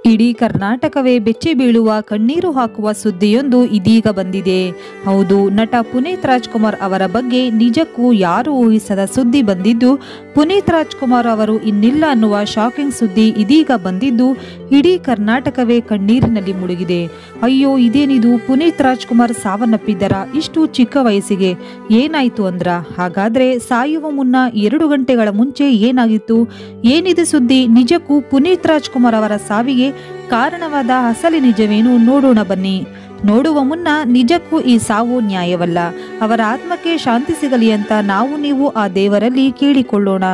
ಇಡೀ ಕರ್ನಾಟಕವೇ ಬೆಚ್ಚಿ ಬೀಳುವ ಕಣ್ಣೀರು ಹಾಕುವ ಸುದ್ದಿಯೊಂದು ಇದೀಗ ಬಂದಿದೆ ಹೌದು ನಟ ಪುನೀತ್ ರಾಜ್ಕುಮಾರ್ ಅವರ ಬಗ್ಗೆ ನಿಜಕ್ಕೂ ಯಾರೂ ಊಹಿಸದ ಸುದ್ದಿ ಬಂದಿದ್ದು ಪುನೀತ್ ರಾಜ್ಕುಮಾರ್ ಅವರು ಇನ್ನಿಲ್ಲ ಅನ್ನುವ ಶಾಕಿಂಗ್ ಸುದ್ದಿ ಇದೀಗ ಬಂದಿದ್ದು ಇಡೀ ಕರ್ನಾಟಕವೇ ಕಣ್ಣೀರಿನಲ್ಲಿ ಮುಳುಗಿದೆ ಅಯ್ಯೋ ಇದೇನಿದು ಪುನೀತ್ ರಾಜ್ಕುಮಾರ್ ಸಾವನ್ನಪ್ಪಿದ್ದರ ಇಷ್ಟು ಚಿಕ್ಕ ವಯಸ್ಸಿಗೆ ಏನಾಯ್ತು ಅಂದ್ರ ಹಾಗಾದ್ರೆ ಸಾಯುವ ಮುನ್ನ ಎರಡು ಗಂಟೆಗಳ ಮುಂಚೆ ಏನಾಗಿತ್ತು ಏನಿದೆ ಸುದ್ದಿ ನಿಜಕ್ಕೂ ಪುನೀತ್ ರಾಜ್ಕುಮಾರ್ ಅವರ ಸಾವಿಗೆ ಕಾರಣವಾದ ಅಸಲಿ ನಿಜವೇನು ನೋಡೋಣ ಬನ್ನಿ ನೋಡುವ ಮುನ್ನ ನಿಜಕ್ಕೂ ಈ ಸಾವು ನ್ಯಾಯವಲ್ಲ ಅವರ ಆತ್ಮಕ್ಕೆ ಶಾಂತಿ ಸಿಗಲಿ ಅಂತ ನಾವು ನೀವು ಆ ದೇವರಲ್ಲಿ ಕೇಳಿಕೊಳ್ಳೋಣ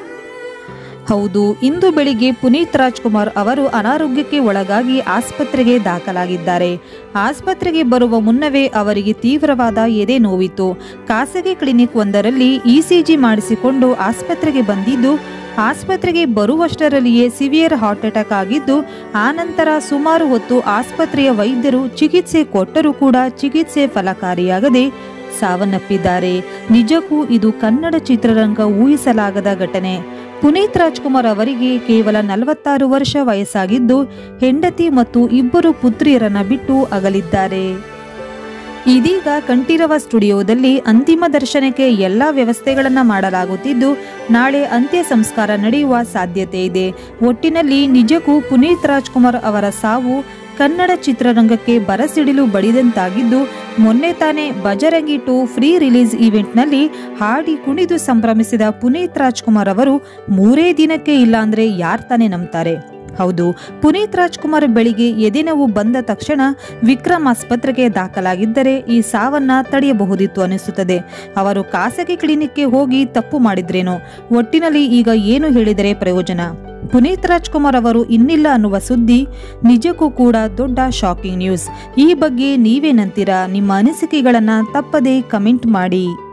ಹೌದು ಇಂದು ಬೆಳಿಗ್ಗೆ ಪುನೀತ್ ರಾಜ್ಕುಮಾರ್ ಅವರು ಅನಾರೋಗ್ಯಕ್ಕೆ ಒಳಗಾಗಿ ಆಸ್ಪತ್ರೆಗೆ ದಾಖಲಾಗಿದ್ದಾರೆ ಆಸ್ಪತ್ರೆಗೆ ಬರುವ ಮುನ್ನವೇ ಅವರಿಗೆ ತೀವ್ರವಾದ ಎದೆ ನೋವಿತ್ತು ಖಾಸಗಿ ಕ್ಲಿನಿಕ್ ಒಂದರಲ್ಲಿ ಇಸಿಜಿ ಮಾಡಿಸಿಕೊಂಡು ಆಸ್ಪತ್ರೆಗೆ ಬಂದಿದ್ದು ಆಸ್ಪತ್ರೆಗೆ ಬರುವಷ್ಟರಲ್ಲಿಯೇ ಸಿವಿಯರ್ ಹಾರ್ಟ್ ಅಟ್ಯಾಕ್ ಆಗಿದ್ದು ಆನಂತರ ಸುಮಾರು ಹೊತ್ತು ಆಸ್ಪತ್ರೆಯ ವೈದ್ಯರು ಚಿಕಿತ್ಸೆ ಕೊಟ್ಟರೂ ಕೂಡ ಚಿಕಿತ್ಸೆ ಫಲಕಾರಿಯಾಗದೆ ಸಾವನ್ನಪ್ಪಿದ್ದಾರೆ ನಿಜಕ್ಕೂ ಇದು ಕನ್ನಡ ಚಿತ್ರರಂಗ ಊಹಿಸಲಾಗದ ಘಟನೆ ಪುನೀತ್ ರಾಜ್ಕುಮಾರ್ ಅವರಿಗೆ ಕೇವಲ ನಲವತ್ತಾರು ವರ್ಷ ವಯಸ್ಸಾಗಿದ್ದು ಹೆಂಡತಿ ಮತ್ತು ಇಬ್ಬರು ಪುತ್ರಿಯರನ್ನ ಬಿಟ್ಟು ಅಗಲಿದ್ದಾರೆ ಇದೀಗ ಕಂಠೀರವ ಸ್ಟುಡಿಯೋದಲ್ಲಿ ಅಂತಿಮ ದರ್ಶನಕ್ಕೆ ಎಲ್ಲ ವ್ಯವಸ್ಥೆಗಳನ್ನು ಮಾಡಲಾಗುತ್ತಿದ್ದು ನಾಳೆ ಅಂತ್ಯ ಸಂಸ್ಕಾರ ನಡೆಯುವ ಸಾಧ್ಯತೆ ಇದೆ ಒಟ್ಟಿನಲ್ಲಿ ನಿಜಕ್ಕೂ ಪುನೀತ್ ರಾಜ್ಕುಮಾರ್ ಅವರ ಸಾವು ಕನ್ನಡ ಚಿತ್ರರಂಗಕ್ಕೆ ಬರಸಿಡಿಲು ಬಡಿದಂತಾಗಿದ್ದು ಮೊನ್ನೆ ತಾನೇ ಬಜರಂಗಿ ಟು ಫ್ರೀ ರಿಲೀಸ್ ಇವೆಂಟ್ನಲ್ಲಿ ಹಾಡಿ ಕುಣಿದು ಸಂಭ್ರಮಿಸಿದ ಪುನೀತ್ ರಾಜ್ಕುಮಾರ್ ಅವರು ಮೂರೇ ದಿನಕ್ಕೆ ಇಲ್ಲ ಅಂದ್ರೆ ಯಾರ್ ತಾನೇ ನಂಬ್ತಾರೆ ಹೌದು ಪುನೀತ್ ರಾಜ್ಕುಮಾರ್ ಬೆಳಿಗ್ಗೆ ಎದೆನೋವು ಬಂದ ತಕ್ಷಣ ವಿಕ್ರಮ್ ಆಸ್ಪತ್ರೆಗೆ ದಾಖಲಾಗಿದ್ದರೆ ಈ ಸಾವನ್ನ ತಡೆಯಬಹುದಿತ್ತು ಅನಿಸುತ್ತದೆ ಅವರು ಖಾಸಗಿ ಕ್ಲಿನಿಕ್ಗೆ ಹೋಗಿ ತಪ್ಪು ಮಾಡಿದ್ರೇನೋ ಒಟ್ಟಿನಲ್ಲಿ ಈಗ ಏನು ಹೇಳಿದರೆ ಪ್ರಯೋಜನ ಪುನೀತ್ ರಾಜ್ಕುಮಾರ್ ಅವರು ಇನ್ನಿಲ್ಲ ಅನ್ನುವ ಸುದ್ದಿ ನಿಜಕ್ಕೂ ಕೂಡ ದೊಡ್ಡ ಶಾಕಿಂಗ್ ನ್ಯೂಸ್ ಈ ಬಗ್ಗೆ ನೀವೇನಂತೀರಾ ನಿಮ್ಮ ಅನಿಸಿಕೆಗಳನ್ನ ತಪ್ಪದೇ ಕಮೆಂಟ್ ಮಾಡಿ